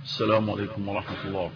السلام عليكم ورحمة الله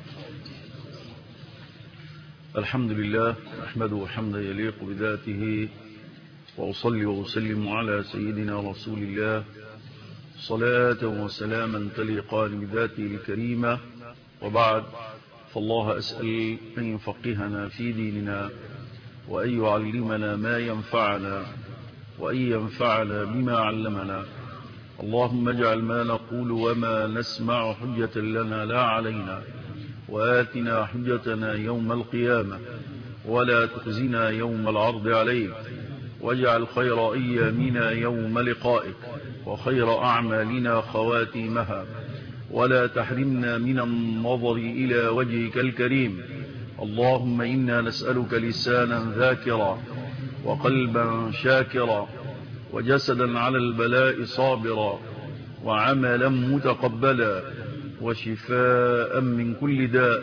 الحمد لله نحمده حمدا يليق بذاته وأصلي وأسلم على سيدنا رسول الله صلاة وسلاما تليقان بذاته الكريمة وبعد فالله أسأل أن يفقهنا في ديننا وأن يعلمنا ما ينفعنا وأن ينفعنا بما علمنا اللهم اجعل ما نقول وما نسمع حجة لنا لا علينا وآتنا حجتنا يوم القيامة ولا تخزنا يوم العرض عليك واجعل خير أيامنا يوم لقائك وخير أعمالنا خواتيمها ولا تحرمنا من النظر إلى وجهك الكريم اللهم إنا نسألك لسانا ذاكرا وقلبا شاكرا وجسدا على البلاء صابرا وعملا متقبلا وشفاء من كل داء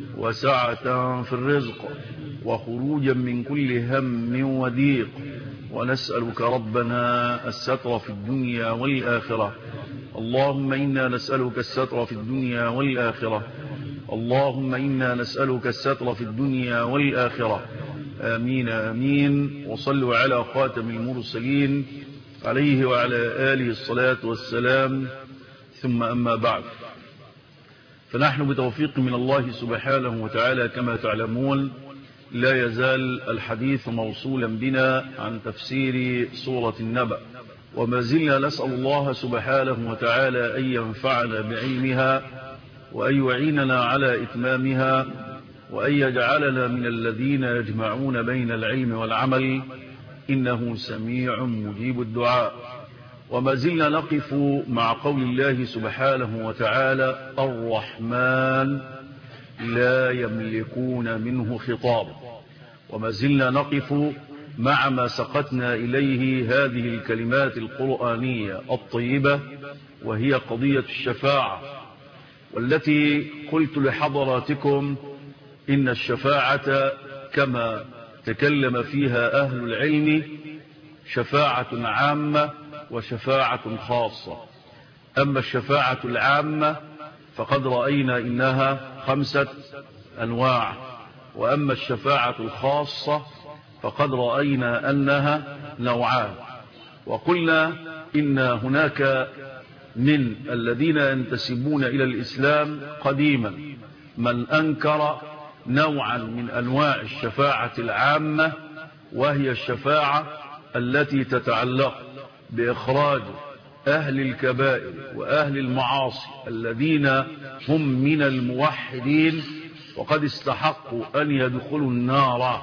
وسعة في الرزق وخروجا من كل هم وضيق ونسألك ربنا الستر في الدنيا والآخرة اللهم إنا نسألك الستر في الدنيا والآخرة اللهم إنا نسألك الستر في الدنيا والآخرة آمين آمين وصلوا على خاتم المرسلين عليه وعلى آله الصلاة والسلام ثم أما بعد فنحن بتوفيق من الله سبحانه وتعالى كما تعلمون لا يزال الحديث موصولا بنا عن تفسير سورة النبأ وما زلنا نسأل الله سبحانه وتعالى أن ينفعنا بعلمها وأن يعيننا على إتمامها وأن يجعلنا من الذين يجمعون بين العلم والعمل إنه سميع مجيب الدعاء وما زلنا نقف مع قول الله سبحانه وتعالى الرحمن لا يملكون منه خطاب وما زلنا نقف مع ما سقتنا إليه هذه الكلمات القرآنية الطيبة وهي قضية الشفاعة والتي قلت لحضراتكم إن الشفاعة كما تكلم فيها أهل العلم شفاعة عامة وشفاعة خاصة أما الشفاعة العامة فقد رأينا إنها خمسة أنواع وأما الشفاعة الخاصة فقد رأينا أنها نوعان وقلنا إن هناك من الذين ينتسبون إلى الإسلام قديما من أنكر نوعا من أنواع الشفاعة العامة وهي الشفاعة التي تتعلق بإخراج أهل الكبائر وأهل المعاصي الذين هم من الموحدين وقد استحقوا أن يدخلوا النار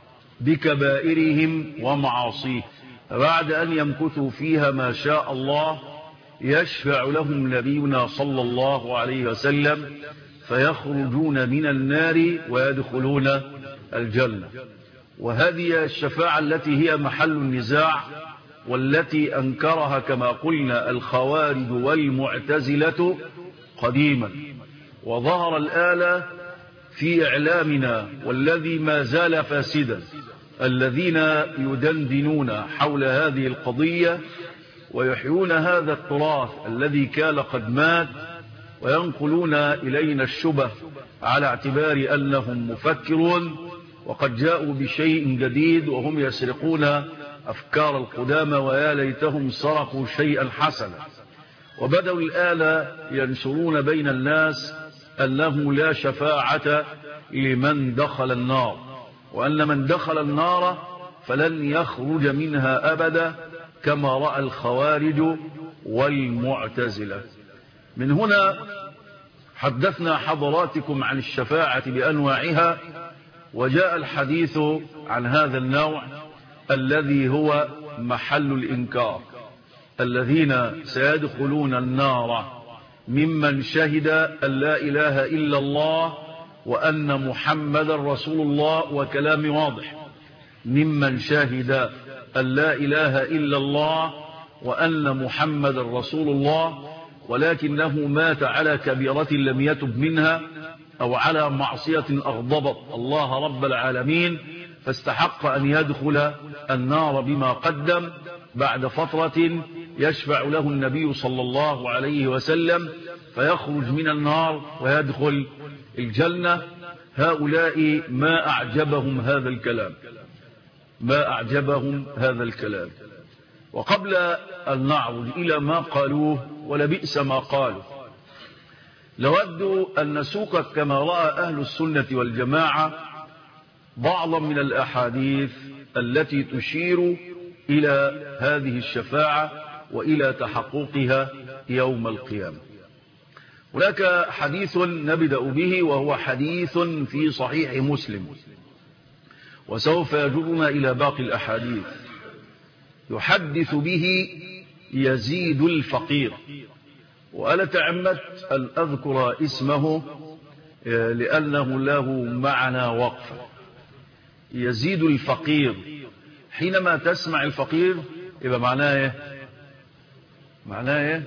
بكبائرهم ومعاصيه بعد أن يمكثوا فيها ما شاء الله يشفع لهم نبينا صلى الله عليه وسلم فيخرجون من النار ويدخلون الجنة وهذه الشفاعة التي هي محل النزاع والتي أنكرها كما قلنا الخوارج والمعتزلة قديما وظهر الآلة في إعلامنا والذي ما زال فاسدا الذين يدندنون حول هذه القضية ويحيون هذا التراث الذي كان قد مات وينقلون إلينا الشبه على اعتبار أنهم مفكرون وقد جاءوا بشيء جديد وهم يسرقون أفكار القدامى ويا ليتهم سرقوا شيئا حسنا وبدأوا الآن ينشرون بين الناس أنه لا شفاعة لمن دخل النار وأن من دخل النار فلن يخرج منها أبدا كما رأى الخوارج والمعتزلة من هنا حدثنا حضراتكم عن الشفاعة بأنواعها وجاء الحديث عن هذا النوع الذي هو محل الإنكار الذين سيدخلون النار ممن شهد أن لا إله إلا الله وأن محمد رسول الله وكلام واضح ممن شهد أن لا إله إلا الله وأن محمد رسول الله ولكنه مات على كبيرة لم يتب منها أو على معصية أغضبت الله رب العالمين فاستحق أن يدخل النار بما قدم بعد فترة يشفع له النبي صلى الله عليه وسلم فيخرج من النار ويدخل الجنة هؤلاء ما أعجبهم هذا الكلام ما أعجبهم هذا الكلام وقبل أن نعرض إلى ما قالوه ولبئس ما قالوا لود أن نسوق كما رأى أهل السنة والجماعة بعضا من الأحاديث التي تشير إلى هذه الشفاعة وإلى تحققها يوم القيامة هناك حديث نبدأ به وهو حديث في صحيح مسلم وسوف يجرنا إلى باقي الأحاديث يحدث به يزيد الفقير وأنا تعمدت أن أذكر اسمه لأنه له معنى وقف يزيد الفقير حينما تسمع الفقير يبقى معناه ايه معناه ايه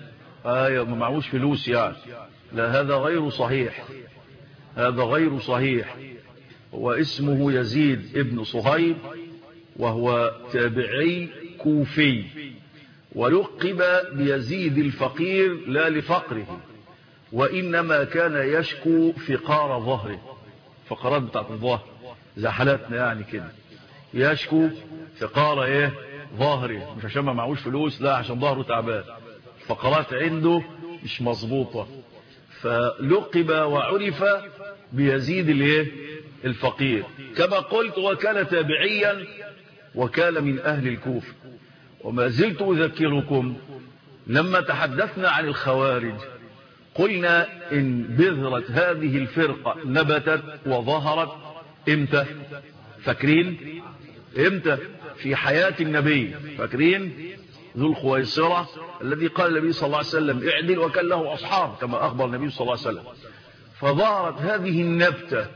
آه ما معهوش فلوس يعني لا هذا غير صحيح هذا غير صحيح هو اسمه يزيد ابن صهيب وهو تابعي كوفي ولقب بيزيد الفقير لا لفقره وإنما كان يشكو فقار ظهره فقرات بتاعت الظهر زي حالاتنا يعني كده يشكو فقار ايه ظهره مش عشان ما معهوش فلوس لا عشان ظهره تعبان الفقرات عنده مش مظبوطه فلقب وعرف بيزيد الايه الفقير كما قلت وكان تابعيا وكان من اهل الكوفه وما زلت اذكركم لما تحدثنا عن الخوارج قلنا ان بذرة هذه الفرقة نبتت وظهرت امتى فاكرين امتى في حياة النبي فاكرين ذو الخويصرة الذي قال النبي صلى الله عليه وسلم اعدل وكان له أصحاب كما أخبر النبي صلى الله عليه وسلم فظهرت هذه النبتة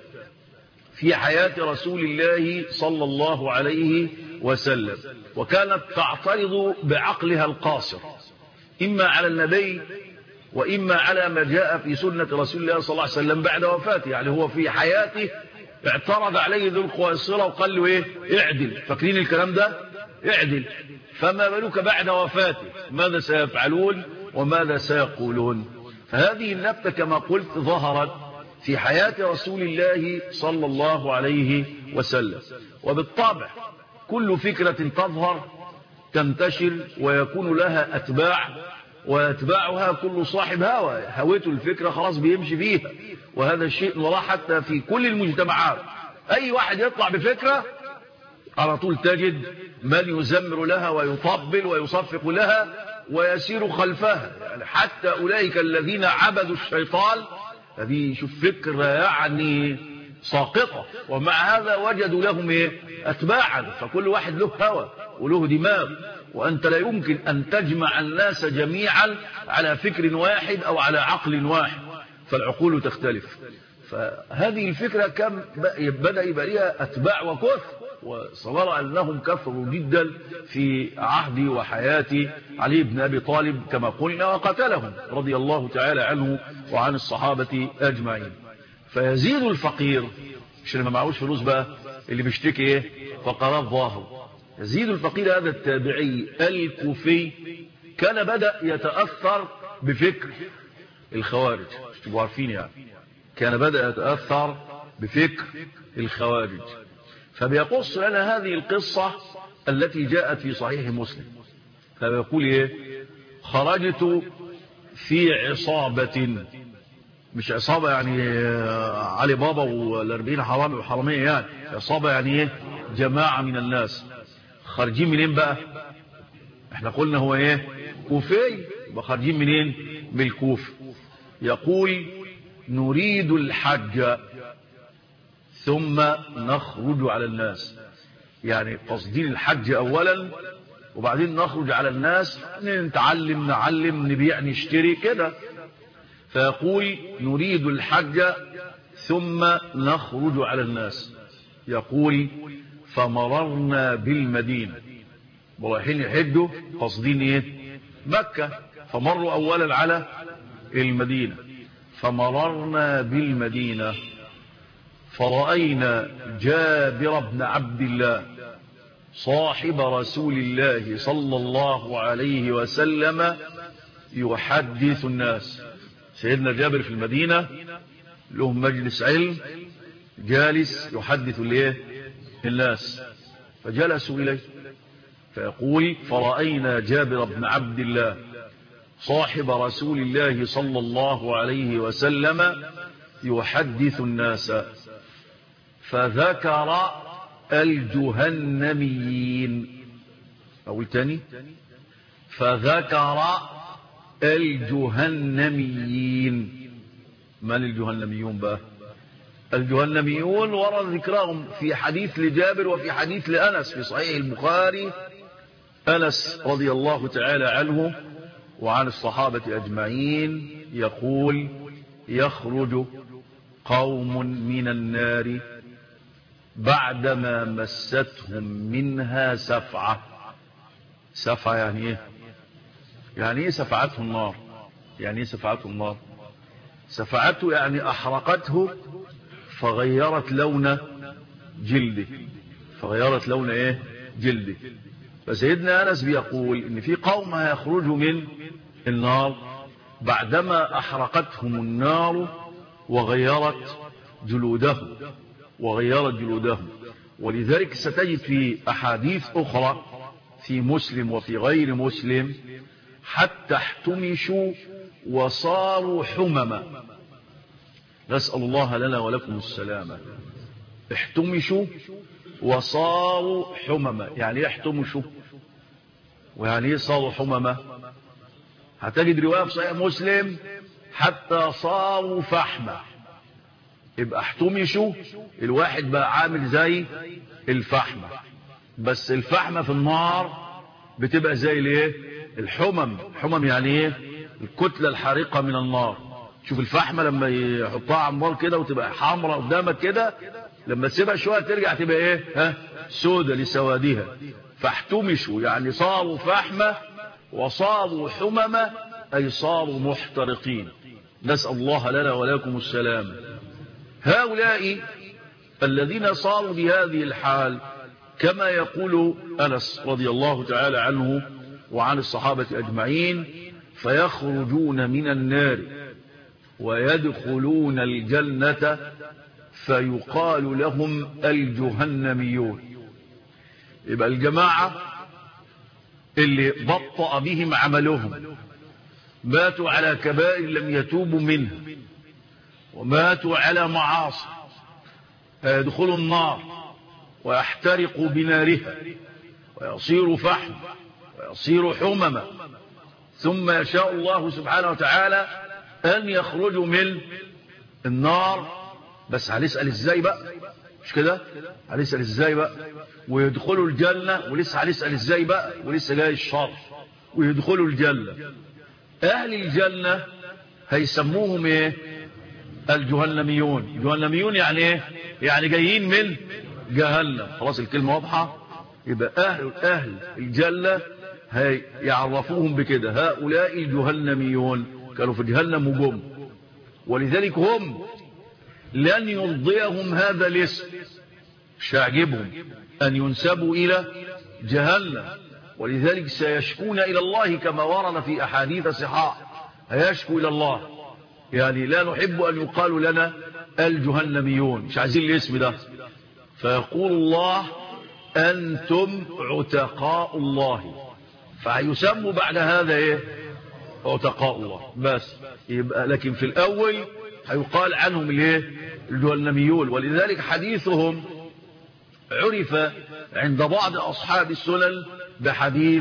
في حياة رسول الله صلى الله عليه وسلم وكانت تعترض بعقلها القاصر إما على النبي وإما على ما جاء في سنة رسول الله صلى الله عليه وسلم بعد وفاته يعني هو في حياته اعترض عليه ذو القويصرة وقال له ايه اعدل فاكرين الكلام ده اعدل فما بالك بعد وفاته ماذا سيفعلون وماذا سيقولون فهذه النبتة كما قلت ظهرت في حياة رسول الله صلى الله عليه وسلم وبالطبع كل فكرة تظهر تنتشر ويكون لها أتباع ويتبعها كل صاحب هوى هويته الفكرة خلاص بيمشي فيها وهذا الشيء نراه حتى في كل المجتمعات أي واحد يطلع بفكرة على طول تجد من يزمر لها ويطبل ويصفق لها ويسير خلفها يعني حتى أولئك الذين عبدوا الشيطان هذه شوف فكرة يعني ساقطة ومع هذا وجدوا لهم ايه أتباعا فكل واحد له هوى وله دماغ وأنت لا يمكن أن تجمع الناس جميعا على فكر واحد أو على عقل واحد فالعقول تختلف فهذه الفكرة كم بدأ يبقى لها أتباع وكثر وصبر أنهم كثروا جدا في عهد وحياة علي بن أبي طالب كما قلنا وقتلهم رضي الله تعالى عنه وعن الصحابة أجمعين فيزيد الفقير مش اللي ما معهوش فلوس بقى اللي بيشتكي ايه فقرات ظاهر يزيد الفقير هذا التابعي الكوفي كان بدأ يتأثر بفكر الخوارج مش تبقوا عارفين يعني كان بدأ يتأثر بفكر الخوارج فبيقص لنا هذه القصة التي جاءت في صحيح مسلم فبيقول ايه خرجت في عصابة مش عصابة يعني علي بابا والاربعين حرامي وحرامية يعني عصابة يعني ايه جماعة من الناس خارجين منين بقى احنا قلنا هو ايه كوفي يبقى خارجين منين من الكوف يقول نريد الحج ثم نخرج على الناس يعني قصدين الحج اولا وبعدين نخرج على الناس نتعلم نعلم نبيع نشتري كده فيقول نريد الحج ثم نخرج على الناس يقول فمررنا بالمدينة ورايحين يحجوا قصدين ايه مكة فمروا اولا على المدينة فمررنا بالمدينة فرأينا جابر بن عبد الله صاحب رسول الله صلى الله عليه وسلم يحدث الناس سيدنا جابر في المدينة لهم مجلس علم جالس يحدث الايه الناس فجلسوا إليه فيقول فرأينا جابر بن عبد الله صاحب رسول الله صلى الله عليه وسلم يحدث الناس فذكر الجهنميين أقول تاني فذكر الجهنميين من الجهنميون بقى الجهنميون ورد ذكرهم في حديث لجابر وفي حديث لأنس في صحيح البخاري أنس رضي الله تعالى عنه وعن الصحابة أجمعين يقول يخرج قوم من النار بعدما مستهم منها سفعة سفعة يعني ايه يعني ايه سفعته النار يعني ايه سفعته النار سفعته يعني احرقته فغيرت لون جلده فغيرت لون ايه جلده فسيدنا انس بيقول ان في قوم هيخرجوا من النار بعدما احرقتهم النار وغيرت جلودهم وغيرت جلودهم ولذلك ستجد في احاديث اخرى في مسلم وفي غير مسلم حتى احتمشوا وصاروا حمما نسأل الله لنا ولكم السلامة احتمشوا وصاروا حمما يعني ايه احتمشوا ويعني ايه صاروا حمما هتجد رواية في صحيح مسلم حتى صاروا فحمة يبقى احتمشوا الواحد بقى عامل زي الفحمة بس الفحمة في النار بتبقى زي الايه الحمم حمم يعني ايه الكتلة الحارقة من النار شوف الفحمة لما يحطها على النار كده وتبقى حمراء قدامك كده لما تسيبها شوية ترجع تبقى ايه ها سودة لسوادها فاحتمشوا يعني صاروا فحمة وصاروا حممة اي صاروا محترقين نسأل الله لنا ولكم السلام هؤلاء الذين صاروا بهذه الحال كما يقول أنس رضي الله تعالى عنه وعن الصحابة أجمعين فيخرجون من النار ويدخلون الجنة فيقال لهم الجهنميون يبقى الجماعة اللي بطأ بهم عملهم ماتوا على كبائر لم يتوبوا منها وماتوا على معاصي فيدخلوا النار ويحترقوا بنارها ويصير فحم ويصير حمما ثم يشاء الله سبحانه وتعالى أن يخرجوا من النار بس هنسأل ازاي بقى مش كده هنسأل ازاي بقى ويدخلوا الجنة ولسه هنسأل ازاي بقى ولسه جاي الشر ويدخلوا الجنة أهل الجنة هيسموهم ايه الجهنميون الجهنميون يعني ايه يعني جايين من جهنم خلاص الكلمة واضحة يبقى أهل, أهل الجنة يعرفوهم بكده هؤلاء الجهنميون كانوا في جهنم وجم ولذلك هم لن يرضيهم هذا الاسم مش هيعجبهم أن ينسبوا إلى جهنم ولذلك سيشكون إلى الله كما ورد في أحاديث صحاح هيشكو إلى الله يعني لا نحب أن يقال لنا الجهنميون مش عايزين الاسم ده فيقول الله أنتم عتقاء الله فهيسموا بعد هذا ايه عتقاء الله بس يبقى لكن في الأول هيقال عنهم الايه الجهنميون ولذلك حديثهم عرف عند بعض أصحاب السنن بحديث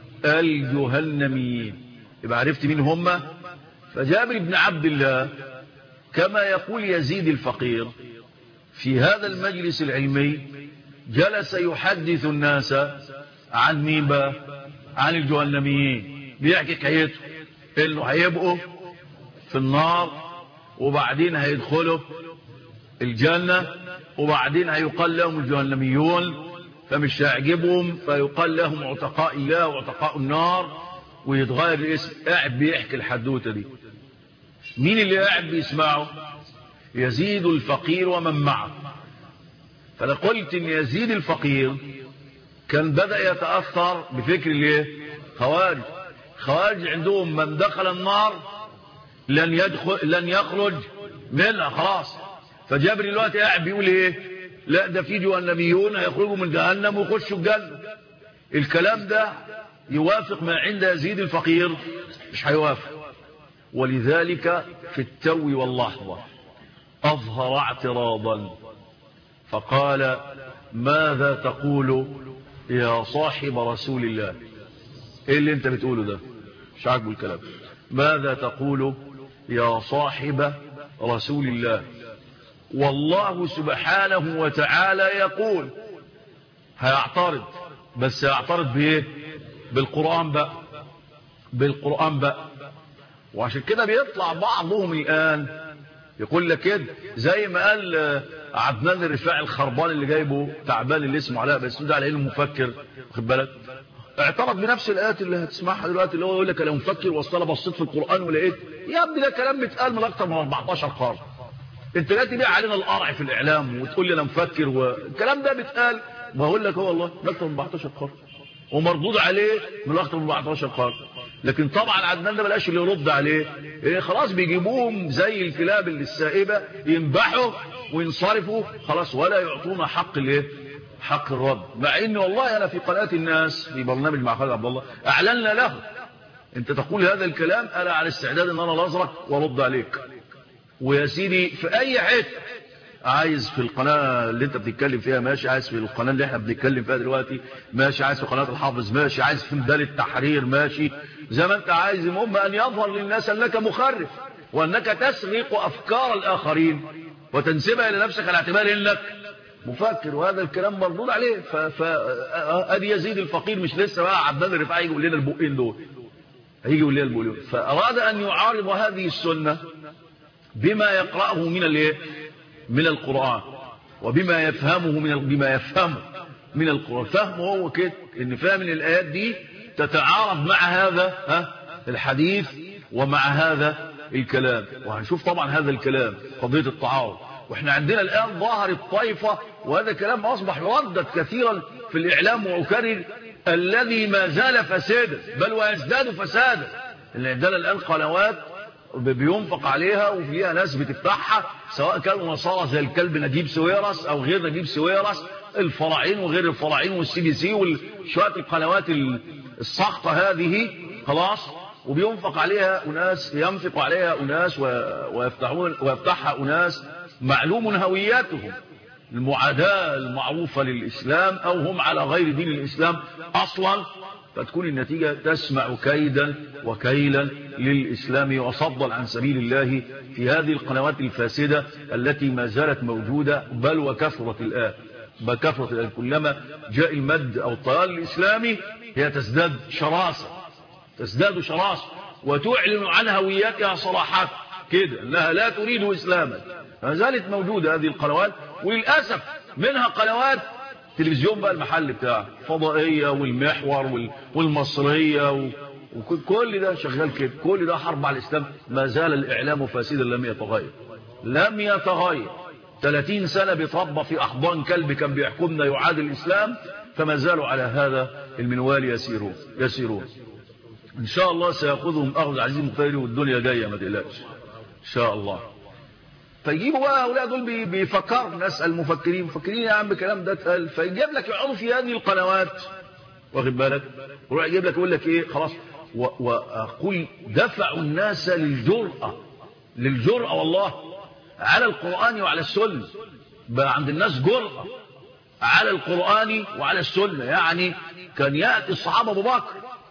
الجهنميين يبقى عرفت مين هم فجابر بن عبد الله كما يقول يزيد الفقير في هذا المجلس العلمي جلس يحدث الناس عن مين بقى عن الجهنميين بيحكي حكايته انه هيبقوا في النار وبعدين هيدخلوا الجنة وبعدين هيقال لهم الجهنميون فمش هيعجبهم فيقال لهم عتقاء الله وعتقاء النار ويتغير الاسم قاعد بيحكي الحدوته دي مين اللي قاعد بيسمعه يزيد الفقير ومن معه فانا قلت ان يزيد الفقير كان بدأ يتأثر بفكر الايه خوارج خوارج عندهم من دخل النار لن يدخل لن يخرج منها خلاص فجابر دلوقتي قاعد بيقول ايه لا ده في جهنميون هيخرجوا من جهنم ويخشوا الجنه الكلام ده يوافق ما عند يزيد الفقير مش هيوافق ولذلك في التو واللحظة أظهر اعتراضا فقال ماذا تقول يا صاحب رسول الله ايه اللي انت بتقوله ده مش عاجبه الكلام ماذا تقول يا صاحب رسول الله والله سبحانه وتعالى يقول هيعترض بس هيعترض بايه بالقرآن بقى بالقرآن بقى وعشان كده بيطلع بعضهم الآن يقول لك كده زي ما قال عدنان الرفاعي الخربان اللي جايبه تعبان اللي اسمه علاء بس ده على علم مفكر واخد بالك اعترض بنفس الايات اللي هتسمعها دلوقتي اللي هو يقول لك انا مفكر واصل انا بصيت في القران ولقيت يا ابني ده كلام بيتقال من اكتر من 14 قرن انت لا تبيع علينا القرع في الاعلام وتقول لي انا مفكر والكلام ده بيتقال بقول لك هو والله من اكتر من 14 قرن ومردود عليه من اكتر من 14 قرن لكن طبعا عدنان ده بلاش اللي يرد عليه إيه خلاص بيجيبوهم زي الكلاب اللي السائبه ينبحوا وينصرفوا خلاص ولا يعطونا حق الايه حق الرد مع ان والله انا في قناه الناس في برنامج مع خالد عبد الله اعلنا له انت تقول هذا الكلام انا على استعداد ان انا نظرك وارد عليك ويا سيدي في اي حته عايز في القناة اللي انت بتتكلم فيها ماشي عايز في القناة اللي احنا بنتكلم فيها دلوقتي ماشي عايز في قناة الحافظ ماشي عايز في ميدان التحرير ماشي زي ما انت عايز المهم ان يظهر للناس انك مخرف وانك تسرق افكار الاخرين وتنسبها الى نفسك على اعتبار انك مفكر وهذا الكلام مردود عليه ف ف ادي يزيد الفقير مش لسه بقى عبدان الرفاعي يجي يقول لنا البقين دول هيجي يقول لنا البقين فاراد ان يعارض هذه السنه بما يقراه من الايه من القرآن وبما يفهمه من بما يفهمه من القرآن فهمه هو كده ان فهم من الآيات دي تتعارض مع هذا ها الحديث ومع هذا الكلام وهنشوف طبعا هذا الكلام قضية التعارض واحنا عندنا الآن ظهرت طائفة وهذا كلام أصبح يردد كثيرا في الإعلام وأكرر الذي ما زال فسادا بل ويزداد فسادا اللي عندنا الآن قنوات بينفق عليها وفيها ناس بتفتحها سواء كانوا نصارى زي الكلب نجيب سويرس او غير نجيب سويرس الفراعين وغير الفراعين والسي بي سي وشويه القنوات الساقطه هذه خلاص وبينفق عليها اناس ينفق عليها اناس ويفتحون ويفتحها اناس معلوم هوياتهم المعاداه المعروفه للاسلام او هم على غير دين الاسلام اصلا فتكون النتيجة تسمع كيدا وكيلا للإسلام وصدا عن سبيل الله في هذه القنوات الفاسدة التي ما زالت موجودة بل وكثرت الآن بل كثرت الآن كلما جاء المد أو الطيار الإسلامي هي تزداد شراسة تزداد شراسة وتعلن عن هويتها صراحة كده أنها لا تريد إسلاما ما زالت موجودة هذه القنوات وللأسف منها قنوات تلفزيون بقى المحل بتاعه فضائية والمحور والمصرية وكل ده شغال كده كل ده حرب على الإسلام ما زال الإعلام فاسدا لم يتغير لم يتغير 30 سنة بيتربى في أحضان كلب كان بيحكمنا يعادل الإسلام فما زالوا على هذا المنوال يسيرون يسيرون إن شاء الله سيأخذهم أخذ عزيز مقتدر والدنيا جاية ما تقلقش إن شاء الله فيجيبوا بقى هؤلاء دول بيفكروا نسأل المفكرين مفكرين يا عم الكلام ده اتقال فيجيب لك يقعدوا في هذه القنوات واخد بالك ويروح يجيب لك يقول لك ايه خلاص واقول دفعوا الناس للجرأة للجرأة والله على القرآن وعلى السنة بقى عند الناس جرأة على القرآن وعلى السنة يعني كان يأتي الصحابة أبو بكر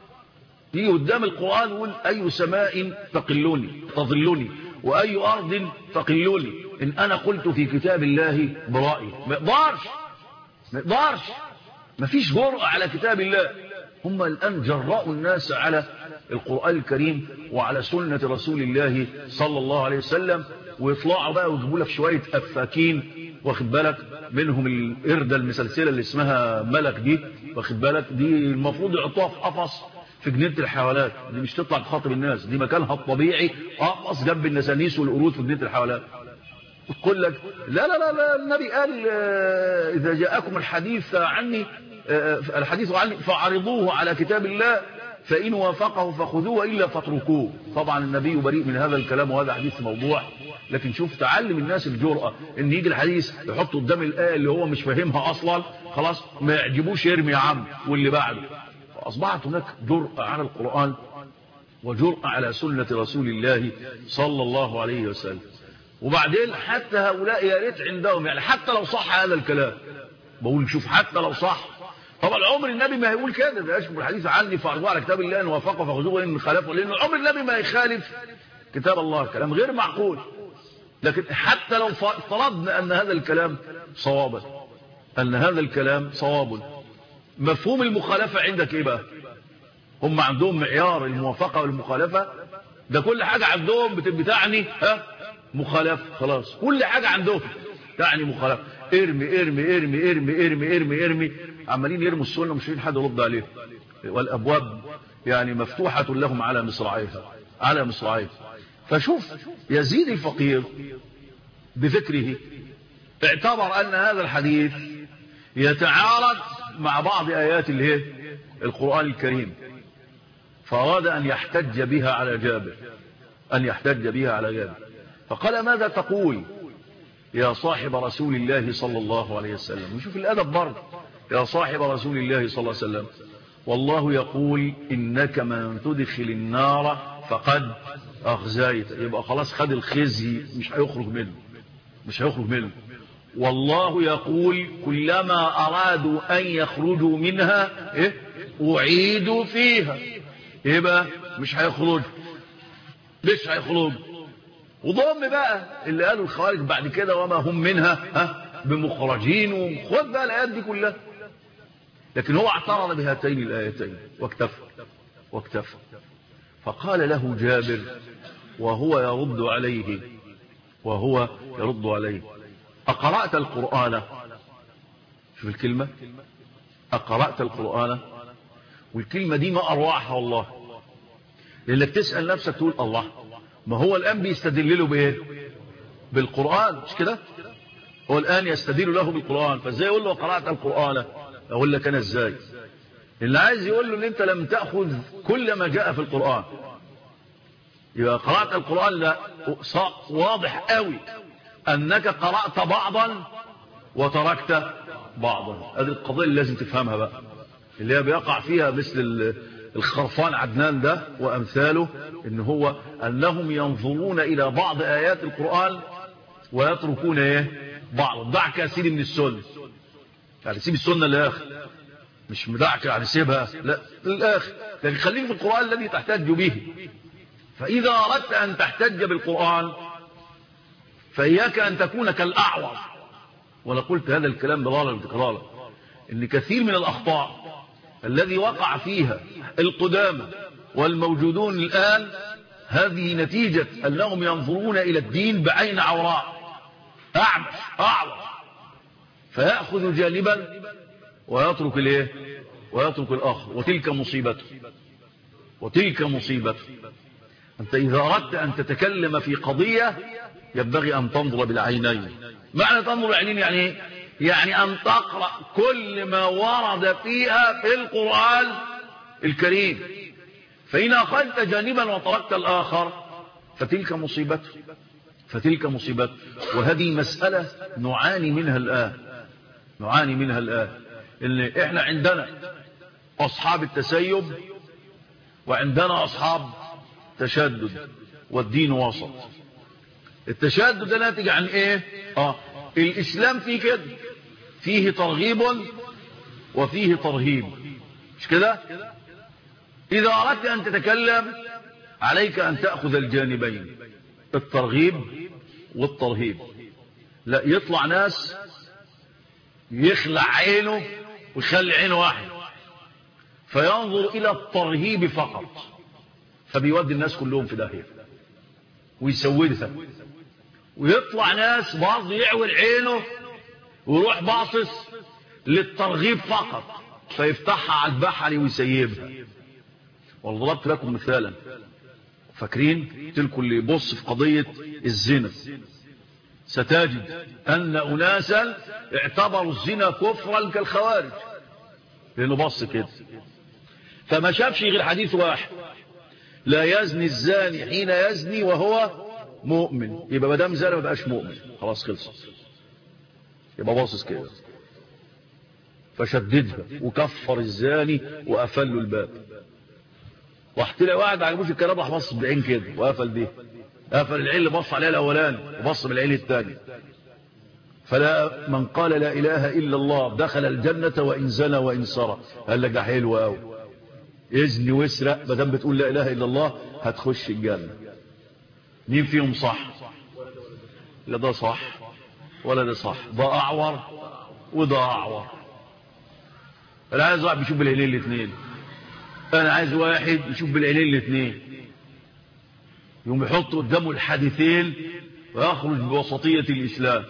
يجي قدام القرآن يقول أي سماء تقلني تظلني وأي أرض تقلني إن أنا قلت في كتاب الله برأيي ما يقدرش ما يقدرش ما فيش جرأة على كتاب الله هم الآن جرأوا الناس على القرآن الكريم وعلى سنة رسول الله صلى الله عليه وسلم ويطلعوا بقى ويجيبوا لك شوية أفاكين واخد بالك منهم القردة المسلسلة اللي اسمها ملك دي واخد بالك دي المفروض يحطوها في قفص في جنينة الحيوانات دي مش تطلع تخاطب الناس دي مكانها الطبيعي قفص جنب النسانيس والقرود في جنينة الحيوانات تقول لك لا لا لا, لا النبي قال إذا جاءكم الحديث عني الحديث عني فعرضوه على كتاب الله فإن وافقه فخذوه وإلا فاتركوه طبعا النبي بريء من هذا الكلام وهذا حديث موضوع لكن شوف تعلم الناس الجرأة ان يجي الحديث يحط قدام الآية اللي هو مش فاهمها أصلا خلاص ما يعجبوش يرمي يا عم واللي بعده فأصبحت هناك جرأة على القرآن وجرأة على سنة رسول الله صلى الله عليه وسلم وبعدين حتى هؤلاء يا ريت عندهم يعني حتى لو صح هذا الكلام بقول شوف حتى لو صح طبعا عمر النبي ما هيقول كده ده يشبه الحديث عني فارجو على كتاب الله ان وافقه فخذوه ان خالفه لان عمر النبي ما يخالف كتاب الله كلام غير معقول لكن حتى لو افترضنا ان هذا الكلام صوابا ان هذا الكلام صواب مفهوم المخالفه عندك ايه بقى هم عندهم معيار الموافقه والمخالفه ده كل حاجه عندهم بتعني ها مخالفه خلاص كل حاجه عندهم تعني مخالفه ارمي ارمي ارمي ارمي ارمي ارمي ارمي عمالين يرموا السنه مش حد يرد عليه والابواب يعني مفتوحه لهم على مصراعيها على مصراعيها فشوف يزيد الفقير بفكره اعتبر ان هذا الحديث يتعارض مع بعض ايات الايه القران الكريم فاراد ان يحتج بها على جابر ان يحتج بها على جابر فقال ماذا تقول يا صاحب رسول الله صلى الله عليه وسلم نشوف الأدب برضه يا صاحب رسول الله صلى الله عليه وسلم والله يقول إنك من تدخل النار فقد أخزيت يبقى خلاص خد الخزي مش هيخرج منه مش هيخرج منه والله يقول كلما أرادوا أن يخرجوا منها إيه؟ أعيدوا فيها يبقى مش هيخرجوا مش هيخرجوا وضم بقى اللي قالوا الخوارج بعد كده وما هم منها ها بمخرجين وخد بقى الايات دي كلها لكن هو اعترض بهاتين الايتين واكتفى واكتفى فقال له جابر وهو يرد عليه وهو يرد عليه أقرأت القرآن شوف الكلمة أقرأت القرآن والكلمة دي ما أرواحها والله لأنك تسأل نفسك تقول الله ما هو الآن بيستدل له بإيه بالقرآن مش كده هو الآن يستدل له بالقرآن فازاي يقول له قرأت القرآن أقول لك أنا ازاي اللي عايز يقول له ان انت لم تأخذ كل ما جاء في القرآن يبقى قرأت القرآن لا واضح قوي أنك قرأت بعضا وتركت بعضا هذه القضية اللي لازم تفهمها بقى اللي هي بيقع فيها مثل الخرفان عدنان ده وأمثاله إن هو أنهم ينظرون إلى بعض آيات القرآن ويتركون إيه بعض دعك يا سيدي من السنة يعني سيب السنة للآخر مش مدعك يعني سيبها لا للآخر لكن خليك في القرآن الذي تحتاج به فإذا أردت أن تحتج بالقرآن فإياك أن تكون كالأعور وأنا قلت هذا الكلام ضلالا وتكرارا إن كثير من الأخطاء الذي وقع فيها القدامى والموجودون الآن هذه نتيجة أنهم ينظرون إلى الدين بعين عوراء أعمش أعور فيأخذ جانبا ويترك الايه ويترك الآخر وتلك مصيبته وتلك مصيبته أنت إذا أردت أن تتكلم في قضية ينبغي أن تنظر بالعينين معنى تنظر بالعينين يعني ايه يعني أن تقرأ كل ما ورد فيها في القرآن الكريم فإن أخذت جانبا وتركت الآخر فتلك مصيبته فتلك مصيبته وهذه مسألة نعاني منها الآن نعاني منها الآن إن إحنا عندنا أصحاب التسيب وعندنا أصحاب تشدد والدين وسط التشدد ده ناتج عن ايه اه الاسلام فيه كده فيه ترغيب وفيه ترهيب مش كده اذا اردت ان تتكلم عليك ان تاخذ الجانبين الترغيب والترهيب لا يطلع ناس يخلع عينه ويخلي عينه واحد فينظر الى الترهيب فقط فبيودي الناس كلهم في داهيه ويسودها ويطلع ناس بعض يعول عينه ويروح باصص للترغيب فقط فيفتحها على البحر ويسيبها وضربت لكم مثالا فاكرين تلكم اللي يبص في قضية الزنا ستجد أن أناسا اعتبروا الزنا كفرا كالخوارج لأنه بص كده فما شافش غير حديث واحد لا يزني الزاني حين يزني وهو مؤمن يبقى ما دام زاني ما بقاش مؤمن خلاص خلصت يبقى باصص كده فشددها وكفر الزاني وقفل له الباب راح تلاقي واحد عجبوش الكلام راح بص بعين كده وقفل دي قفل العين اللي بص عليها الاولاني وبص بالعين الثاني فلا من قال لا اله الا الله دخل الجنه وان زنى وان سرى قال لك ده حلو قوي اذني واسرق ما دام بتقول لا اله الا الله هتخش الجنه مين فيهم صح لا ده صح ولا ده صح ده اعور وده اعور انا عايز واحد بيشوف بالعينين الاثنين انا عايز واحد يشوف بالعينين الاثنين يوم يحط قدامه الحديثين ويخرج بوسطية الإسلام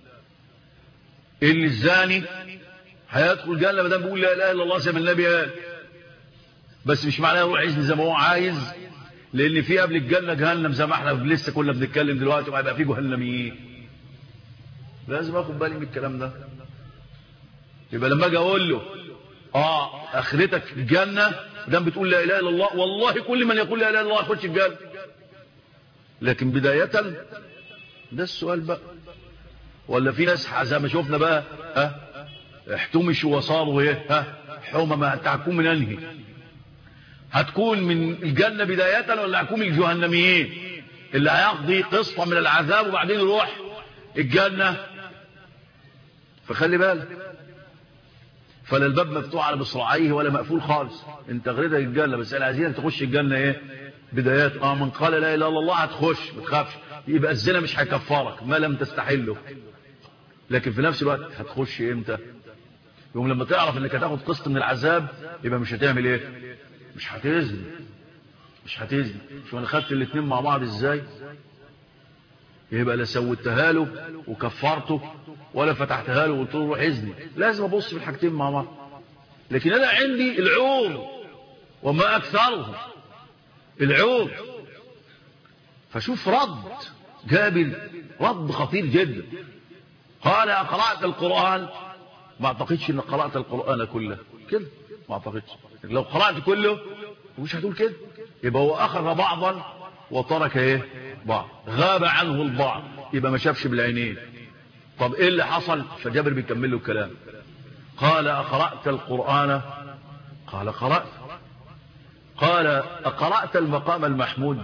اللي الزاني هيدخل الجنة ما دام بيقول لا إله إلا الله زي ما النبي قال بس مش معناه يروح يزني زي ما هو عايز لأن في قبل الجنة جهنم زي ما احنا لسه كنا بنتكلم دلوقتي وهيبقى في جهنميين لازم اخد بالي من الكلام ده يبقى لما اجي اقول له اه اخرتك الجنه دام بتقول لا اله الا الله والله كل من يقول لا اله الا الله يخش الجنه لكن بدايه ده السؤال بقى ولا في ناس زي ما شفنا بقى ها احتمشوا وصاروا ايه ها حومه ما هتكون من انهي هتكون من الجنه بدايه ولا هتكون من الجهنميين اللي هيقضي قسطا من العذاب وبعدين يروح الجنه فخلي بالك فلا الباب مفتوح على مصراعيه ولا مقفول خالص انت غريدك الجنه بس انا عايزينك تخش الجنه ايه بدايات اه من قال لا اله الا الله هتخش ما تخافش يبقى الزنا مش هيكفرك ما لم تستحله لكن في نفس الوقت هتخش امتى يوم لما تعرف انك هتاخد قسط من العذاب يبقى مش هتعمل ايه مش هتزني مش هتزني شو انا خدت الاثنين مع بعض ازاي يبقى لا سويتها له وكفرته ولا فتحتها له وقلت له روح اذني لازم ابص في الحاجتين مع بعض لكن انا عندي العور وما اكثرهم العور فشوف رد جابر رد خطير جدا قال قرأت القرآن ما اعتقدش ان قرأت القرآن كله كده ما اعتقدش لو قرأت كله مش هتقول كده يبقى هو اخذ بعضا وترك ايه بعض غاب عنه البعض يبقى ما شافش بالعينين طب ايه اللي حصل فجابر بيكمل له الكلام قال اقرأت القرآن قال قرأت قال اقرأت المقام المحمود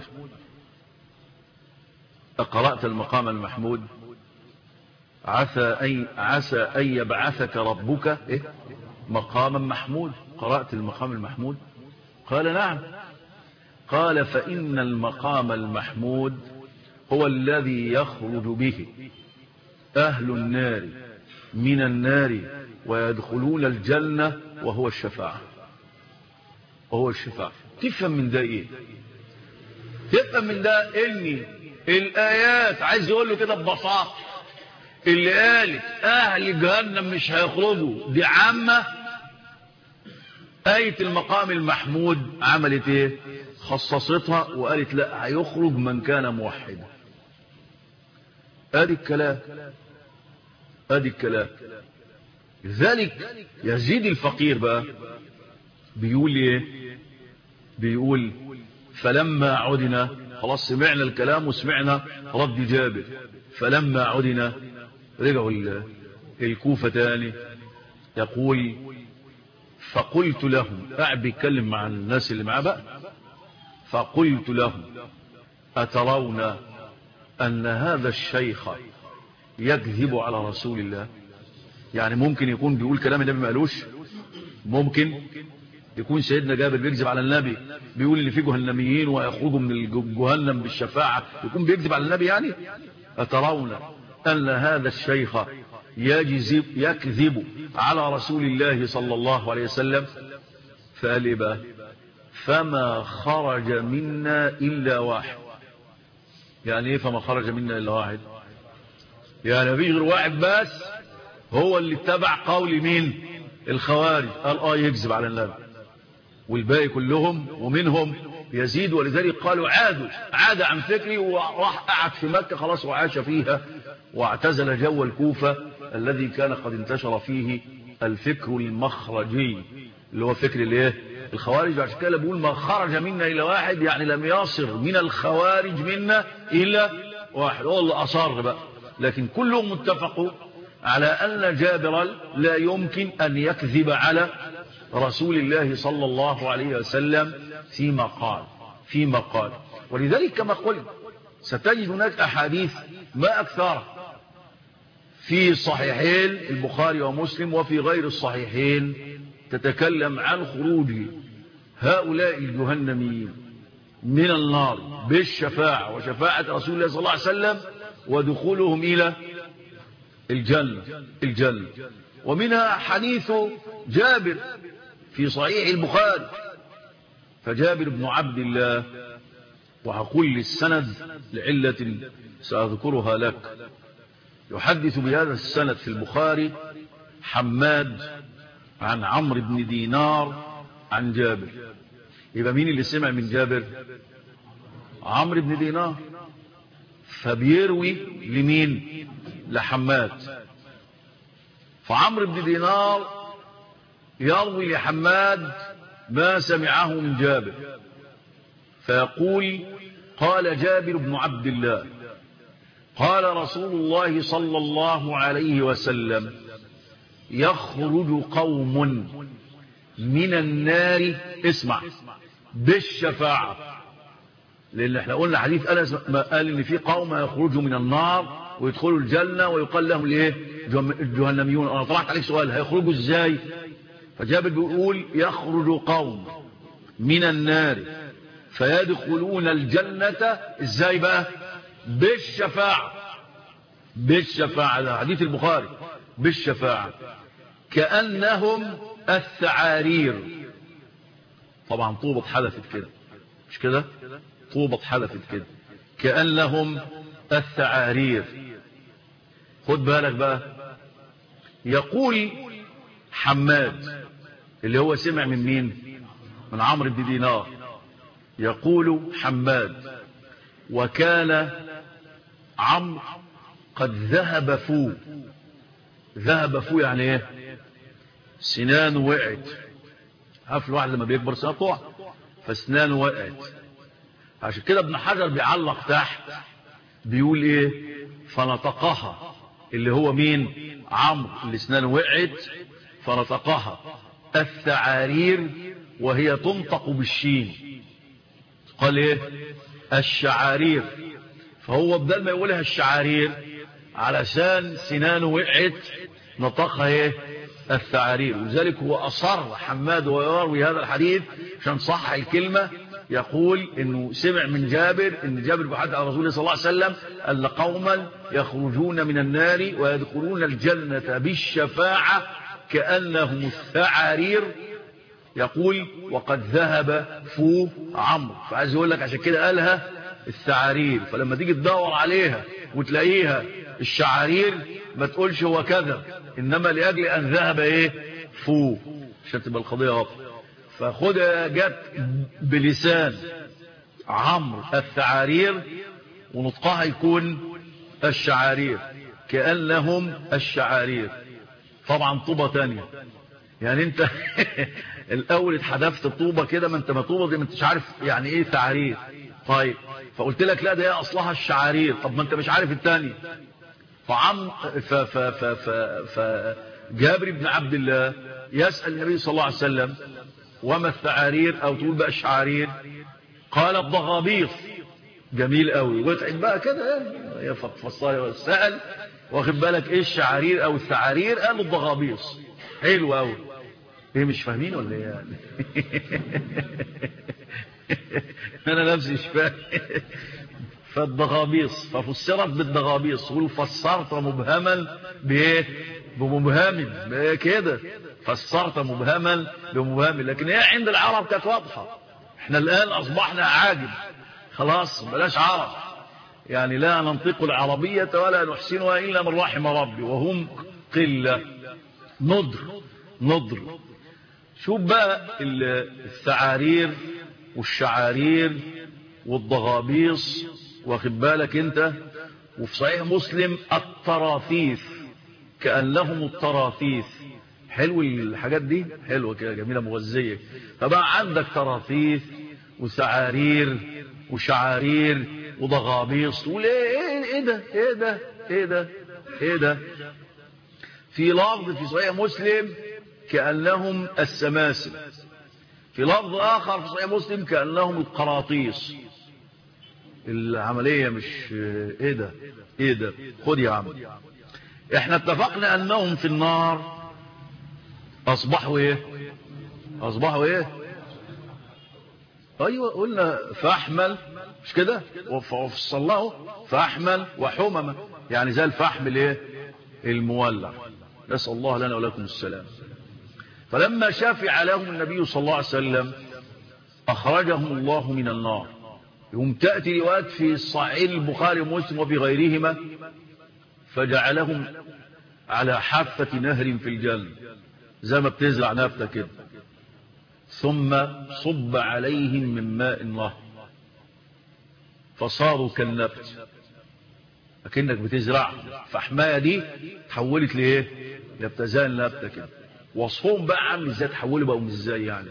اقرأت المقام المحمود عسى أن عسى أن يبعثك ربك إيه؟ مقاما محمود قرأت المقام المحمود قال نعم قال فإن المقام المحمود هو الذي يخرج به أهل النار من النار ويدخلون الجنة وهو الشفاعة وهو الشفاعة تفهم من ده ايه تفهم من ده ان الآيات عايز يقول له كده ببساطة اللي قالت أهل جهنم مش هيخرجوا دي عامة آية المقام المحمود عملت ايه خصصتها وقالت لا هيخرج من كان موحدا ادي الكلام ادي الكلام لذلك يزيد الفقير بقى بيقول ايه بيقول فلما عدنا خلاص سمعنا الكلام وسمعنا رد جابر فلما عدنا رجعوا الكوفة تاني يقول فقلت لهم قاعد بيتكلم مع الناس اللي معاه بقى فقلت لهم أترون أن هذا الشيخ يكذب على رسول الله يعني ممكن يكون بيقول كلام النبي ما قالوش ممكن يكون سيدنا جابر بيكذب على النبي بيقول ان في جهنميين ويخرجوا من الجهنم بالشفاعة يكون بيكذب على النبي يعني أترون أن هذا الشيخ يجذب يكذب على رسول الله صلى الله عليه وسلم فقال إيه بقى فما خرج منا إلا واحد يعني ايه فما خرج منا إلا واحد يعني مفيش غير واحد بس هو اللي اتبع قول مين الخوارج قال اه يكذب على النبي والباقي كلهم ومنهم يزيد ولذلك قالوا عادوا عاد عن فكري وراح قعد في مكة خلاص وعاش فيها واعتزل جو الكوفة الذي كان قد انتشر فيه الفكر المخرجي اللي هو فكر الايه الخوارج عشان كده بيقول ما خرج منا إلى واحد يعني لم يصر من الخوارج منا إلا واحد هو اللي أصر بقى لكن كلهم متفقوا على أن جابرا لا يمكن أن يكذب على رسول الله صلى الله عليه وسلم فيما قال فيما قال ولذلك كما قلت ستجد هناك أحاديث ما أكثرها في صحيحين البخاري ومسلم وفي غير الصحيحين تتكلم عن خروج هؤلاء الجهنميين من النار بالشفاعة وشفاعة رسول الله صلى الله عليه وسلم ودخولهم إلى الجنة الجنة ومنها حديث جابر في صحيح البخاري فجابر بن عبد الله وهقول للسند لعلة سأذكرها لك يحدث بهذا السند في البخاري حماد عن عمرو بن دينار عن جابر يبقى مين اللي سمع من جابر عمرو بن دينار فبيروي لمين لحماد فعمرو بن دينار يروي لحماد ما سمعه من جابر فيقول قال جابر بن عبد الله قال رسول الله صلى الله عليه وسلم يخرج قوم من النار اسمع بالشفاعة لأن احنا قلنا حديث أنس قال إن في قوم يخرجوا من النار ويدخلوا الجنة ويقال لهم لإيه الجهنميون أنا طلعت عليك سؤال هيخرجوا إزاي فجابر بيقول يخرج قوم من النار فيدخلون الجنة إزاي بقى بالشفاعة بالشفاعة ده حديث البخاري بالشفاعة كأنهم الثعارير طبعا طوبة حدثت كده مش كده طوبة حدثت كده كأنهم الثعارير خد بالك بقى يقول حماد اللي هو سمع من مين من عمرو بن دينار يقول حماد وكان عمرو قد ذهب فو ذهب فو يعني ايه سنانه وقعت عارف الواحد لما بيكبر سنانه تقع فسنانه وقعت عشان كده ابن حجر بيعلق تحت بيقول ايه فنطقها اللي هو مين عمرو اللي سنانه وقعت فنطقها الثعارير وهي تنطق بالشين قال ايه الشعارير فهو بدل ما يقولها الشعارير علشان سنانه وقعت نطقها ايه الثعارير ولذلك هو اصر حماد ويروي هذا الحديث عشان صح الكلمه يقول انه سمع من جابر ان جابر بحدث عن رسول الله صلى الله عليه وسلم ان قوما يخرجون من النار ويدخلون الجنه بالشفاعه كانهم الثعارير يقول وقد ذهب فو عمرو فعايز يقول لك عشان كده قالها الثعارير فلما تيجي تدور عليها وتلاقيها الشعارير ما تقولش هو كذا انما لاجل ان ذهب ايه فو عشان تبقى القضيه واضحه فخدها جت بلسان عمرو الثعارير ونطقها يكون الشعارير كأنهم الشعارير طبعا طوبة تانية يعني انت الاول اتحدفت الطوبة كده ما انت ما طوبة دي ما انتش عارف يعني ايه ثعارير طيب فقلت لك لا ده هي اصلها الشعارير طب ما انت مش عارف التاني فعم ف ف ف ف ف جابر بن عبد الله يسأل النبي صلى الله عليه وسلم وما الثعارير او تقول بقى الشعارير قال الضغابيط جميل قوي وتعب بقى كده يعني فصل سأل واخد بالك ايه الشعارير او الثعارير قالوا الضغابيص حلو قوي ايه مش فاهمين ولا ايه يعني انا نفسي مش فاهم فالضغابيص ففسرت بالضغابيص والفسرت مبهما بايه بمبهم كده فسرت مبهما بمبهم لكن هي عند العرب كانت واضحه احنا الان اصبحنا عاجب خلاص بلاش عرب يعني لا ننطق العربية ولا نحسنها إلا من رحم ربي وهم قلة نضر نضر شوف بقى الثعارير والشعارير والضغابيص واخد بالك انت وفي صحيح مسلم الطراثيث كأنهم الطراثيث حلو الحاجات دي حلوة كده جميلة مغذية فبقى عندك طراطيف وسعارير وشعارير وضغابيص وليه ايه ايه ده ايه ده ايه ده ايه ده في لفظ في صحيح مسلم كأنهم السماسم في لفظ آخر في صحيح مسلم كأنهم القراطيس العملية مش ايه ده ايه ده خد يا عم احنا اتفقنا انهم في النار اصبحوا ايه اصبحوا ايه ايوه قلنا فاحمل مش كده وفصلناه فاحمل وحمم يعني زي الفحم الايه المولع نسال الله لنا ولكم السلام فلما شافع لهم النبي صلى الله عليه وسلم اخرجهم الله من النار يوم تاتي روايات في صحيح البخاري ومسلم وفي غيرهما فجعلهم على حافه نهر في الجنه زي ما بتزرع نبته كده ثم صب عليهم من ماء الله فصاروا كالنبت لكنك بتزرع فحماية دي تحولت لايه لابتزان النبتة كده وصفهم بقى عامل ازاي تحولوا بقوا ازاي يعني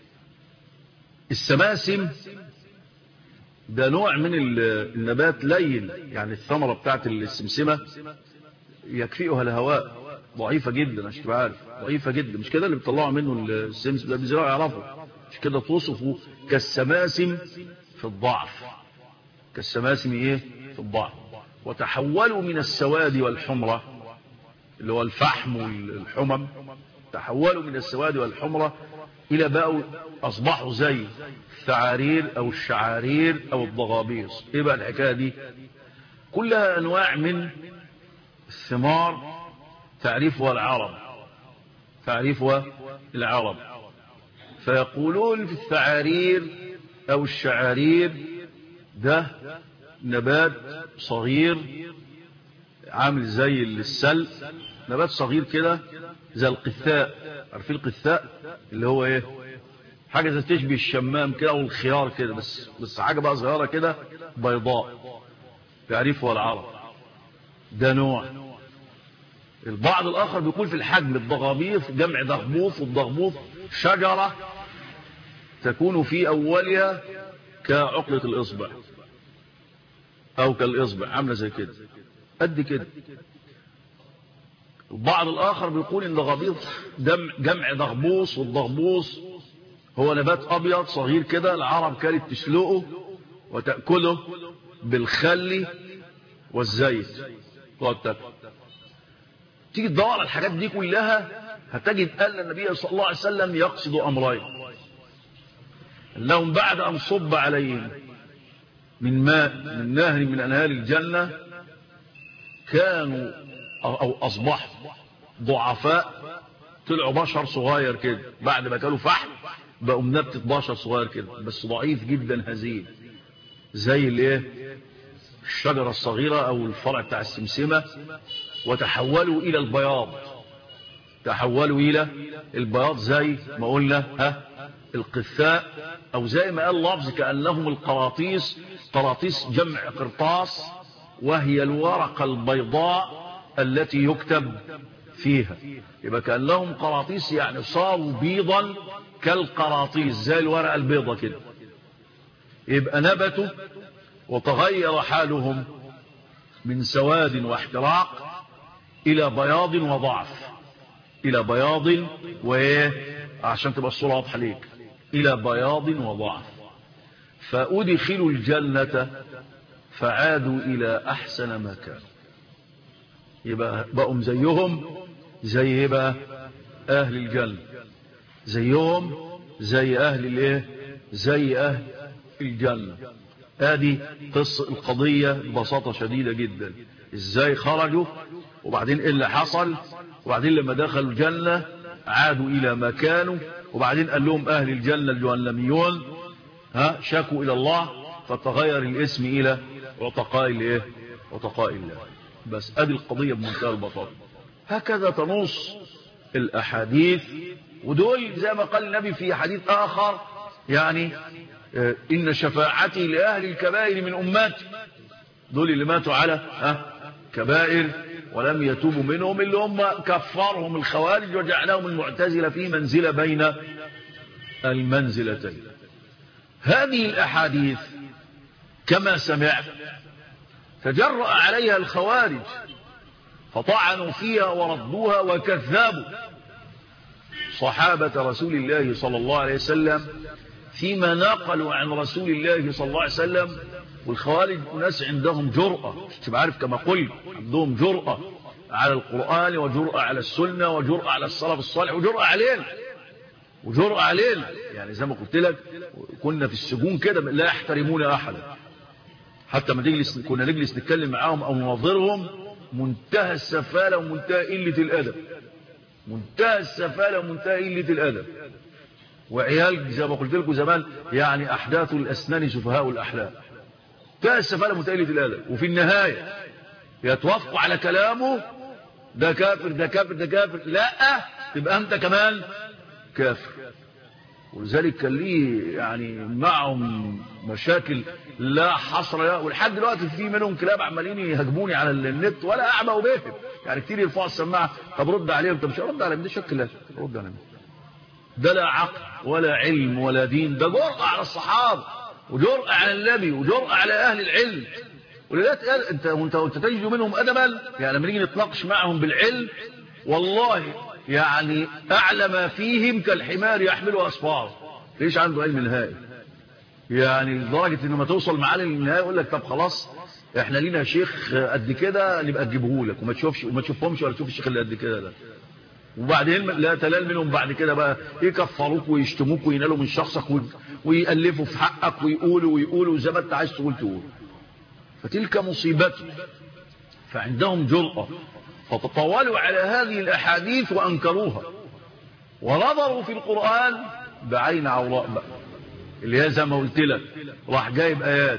السماسم ده نوع من النبات لين يعني الثمرة بتاعت السمسمة يكفئها الهواء ضعيفة جدا عشان تبقى عارف ضعيفة جدا مش كده اللي بيطلعوا منه السمسم ده بيزرعوا يعرفوا مش كده توصفوا كالسماسم في الضعف كالسماسم ايه في الضعف وتحولوا من السواد والحمرة اللي هو الفحم والحمم تحولوا من السواد والحمرة الى بقوا اصبحوا زي الثعارير او الشعارير او الضغابيص ايه بقى الحكاية دي كلها انواع من الثمار تعرفها العرب تعرفها العرب فيقولون في الثعارير او الشعارير ده نبات صغير عامل زي السل نبات صغير كده زي القثاء عارفين القثاء اللي هو ايه حاجه زي تشبه الشمام كده او الخيار كده بس بس حاجه بقى صغيره كده بيضاء يعرفها العرب ده نوع البعض الاخر بيقول في الحجم الضغابيط جمع ضغبوط والضغبوط شجره تكون في اولها كعقله الاصبع او كالاصبع عامله زي كده قد كده البعض الاخر بيقول ان ضغابيط جمع ضغبوص والضغبوص هو نبات ابيض صغير كده العرب كانت تسلقه وتاكله بالخل والزيت تقعد تاكل تيجي تدور على الحاجات دي كلها هتجد ان النبي صلى الله عليه وسلم يقصد امرين انهم بعد ان صب عليهم من ماء من نهر من انهار الجنه كانوا او اصبحوا ضعفاء طلعوا بشر صغير كده بعد ما كانوا فحم بقوا نبتة بشر صغير كده بس ضعيف جدا هزيل زي الايه الشجرة الصغيرة او الفرع بتاع السمسمة وتحولوا الى البياض تحولوا الى البياض زي ما قلنا ها القثاء او زي ما قال لفظ كأنهم القراطيس قراطيس جمع قرطاس وهي الورقة البيضاء التي يكتب فيها يبقى كأنهم قراطيس يعني صاروا بيضا كالقراطيس زي الورقة البيضة كده يبقى نبتوا وتغير حالهم من سواد واحتراق إلى بياض وضعف إلى بياض وإيه عشان تبقى الصورة واضحة ليك إلى بياض وضعف فأدخلوا الجنة فعادوا إلى أحسن ما كانوا يبقى بقوا زيهم زي يبقى أهل الجنة زيهم زي أهل الإيه زي أهل الجنة ادي قصة القضية ببساطة شديدة جدا ازاي خرجوا وبعدين ايه اللي حصل وبعدين لما دخلوا الجنة عادوا الى ما كانوا وبعدين قال لهم اهل الجنة الجهنميون ها شكوا الى الله فتغير الاسم الى عتقاء الايه عتقاء الله بس ادي القضية بمنتهى البساطة هكذا تنص الاحاديث ودول زي ما قال النبي في حديث اخر يعني إن شفاعتي لأهل الكبائر من أمتي دول اللي ماتوا على ها كبائر ولم يتوبوا منهم اللي هم كفرهم الخوارج وجعلهم المعتزلة في منزلة بين المنزلتين هذه الأحاديث كما سمعت تجرأ عليها الخوارج فطعنوا فيها وردوها وكذبوا صحابة رسول الله صلى الله عليه وسلم فيما نقلوا عن رسول الله صلى الله عليه وسلم والخوارج ناس عندهم جرأة مش عارف كما قلت عندهم جرأة على القرآن وجرأة على السنة وجرأة على السلف الصالح وجرأة علينا وجرأة علينا يعني زي ما قلت لك كنا في السجون كده لا يحترمون أحدا حتى ما نجلس كنا نجلس نتكلم معاهم أو نناظرهم منتهى السفالة ومنتهى قلة الأدب منتهى السفالة ومنتهى قلة الأدب وعيال زي ما قلت لكم زمان يعني أحداث الأسنان سفهاء الأحلام منتهى السفالة ومنتهى قلة الأدب وفي النهاية يتوافقوا على كلامه ده كافر ده كافر ده كافر لا تبقى أنت كمان كافر ولذلك كان ليه يعني معهم مشاكل لا حصر لها ولحد دلوقتي في منهم كلاب عمالين يهاجموني على النت ولا اعمى وبهم يعني كتير يرفعوا السماعه طب رد عليهم طب مش هرد عليهم ده شك لا رد عليهم ده لا عقل ولا علم ولا دين ده جرأة على الصحابه وجرأة على النبي وجرأة على اهل العلم ولذلك انت وانت وانت تجد منهم ادبا يعني لما نيجي نتناقش معهم بالعلم والله يعني اعلى ما فيهم كالحمار يحمل اسفار ليش عنده علم نهائي يعني لدرجة ان ما توصل معاه للنهاية يقول لك طب خلاص احنا لينا شيخ قد كده نبقى تجيبه لك وما تشوفش وما تشوفهمش ولا تشوف الشيخ اللي قد كده ده وبعدين لا تلال منهم بعد كده بقى يكفروك ويشتموك وينالوا من شخصك ويألفوا في حقك ويقولوا ويقولوا زي ما انت عايز تقول تقول فتلك مصيبته فعندهم جرأة فتطاولوا على هذه الأحاديث وأنكروها ونظروا في القرآن بعين عوراء بقى اللي هي زي ما قلت لك راح جايب آيات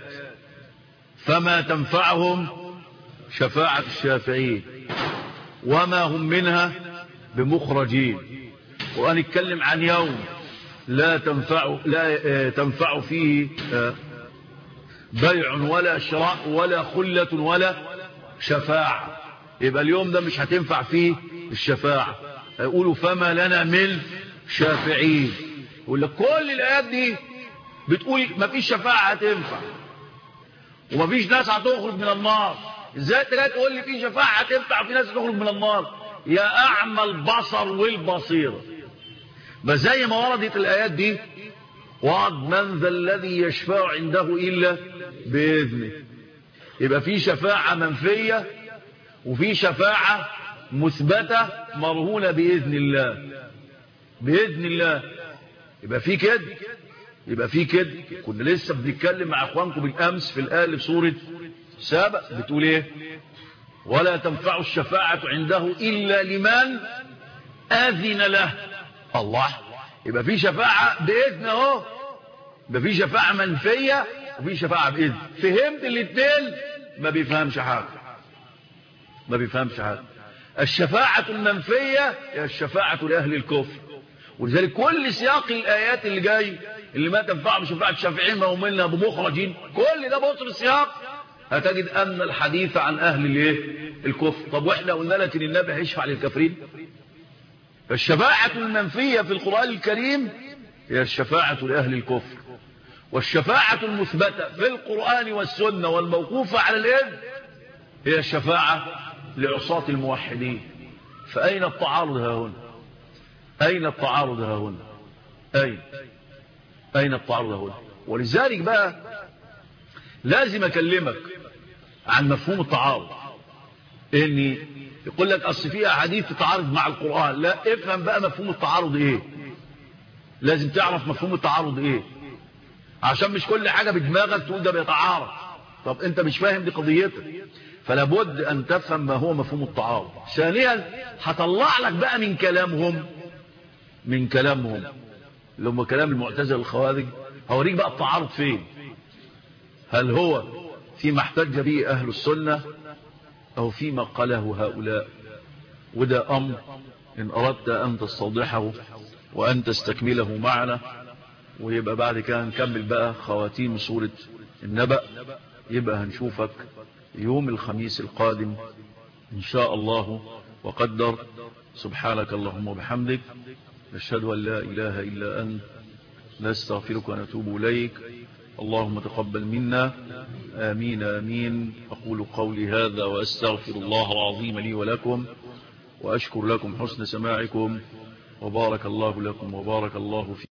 فما تنفعهم شفاعة الشافعين وما هم منها بمخرجين وهنتكلم عن يوم لا تنفع لا تنفع فيه بيع ولا شراء ولا خلة ولا شفاعة يبقى اليوم ده مش هتنفع فيه الشفاعة يقولوا فما لنا من شافعين يقول لك كل الآيات دي بتقول مفيش شفاعة هتنفع ومفيش ناس هتخرج من النار ازاي انت جاي تقول لي في شفاعة هتنفع وفي ناس هتخرج من النار يا اعمى البصر والبصيرة بس زي ما وردت الايات دي وعد من ذا الذي يشفع عنده الا باذنه يبقى في شفاعة منفية وفي شفاعة مثبتة مرهونة بإذن الله بإذن الله يبقى في كده يبقى في كده كنا لسه بنتكلم مع اخوانكم بالامس في الايه في سوره سابق بتقول ايه ولا تنفع الشفاعه عنده الا لمن اذن له الله يبقى في شفاعه باذن اهو يبقى في شفاعه منفيه وفي شفاعه باذن فهمت الاثنين ما بيفهمش حاجه ما بيفهمش حاجه الشفاعه المنفيه هي الشفاعه لاهل الكفر ولذلك كل سياق الايات اللي جاي اللي ما تنفع بشفاعة الشافعين ما هم منا بمخرجين كل ده بص السياق هتجد أن الحديث عن أهل الايه الكفر طب وإحنا قلنا لك إن النبي هيشفع للكافرين فالشفاعة المنفية في القرآن الكريم هي الشفاعة لأهل الكفر والشفاعة المثبتة في القرآن والسنة والموقوفة على الإذن هي الشفاعة لعصاة الموحدين فأين التعارض ها هنا أين التعارض ها هنا أين أين التعارض هنا ولذلك بقى لازم أكلمك عن مفهوم التعارض إني يقول لك أصل فيها حديث تتعارض مع القرآن لا افهم بقى مفهوم التعارض إيه لازم تعرف مفهوم التعارض إيه عشان مش كل حاجة بدماغك تقول ده بيتعارض طب أنت مش فاهم دي قضيتك فلابد أن تفهم ما هو مفهوم التعارض ثانيا هطلع لك بقى من كلامهم من كلامهم اللي هم كلام المعتزله الخوارج هوريك بقى التعارض فين هل هو فيما احتج به اهل السنه او فيما قاله هؤلاء وده امر ان اردت ان تستوضحه وان تستكمله معنا ويبقى بعد كده نكمل بقى خواتيم سوره النبأ يبقى هنشوفك يوم الخميس القادم إن شاء الله وقدر سبحانك اللهم وبحمدك نشهد أن لا إله إلا أنت نستغفرك ونتوب إليك اللهم تقبل منا آمين آمين أقول قولي هذا وأستغفر الله العظيم لي ولكم وأشكر لكم حسن سماعكم وبارك الله لكم وبارك الله فيكم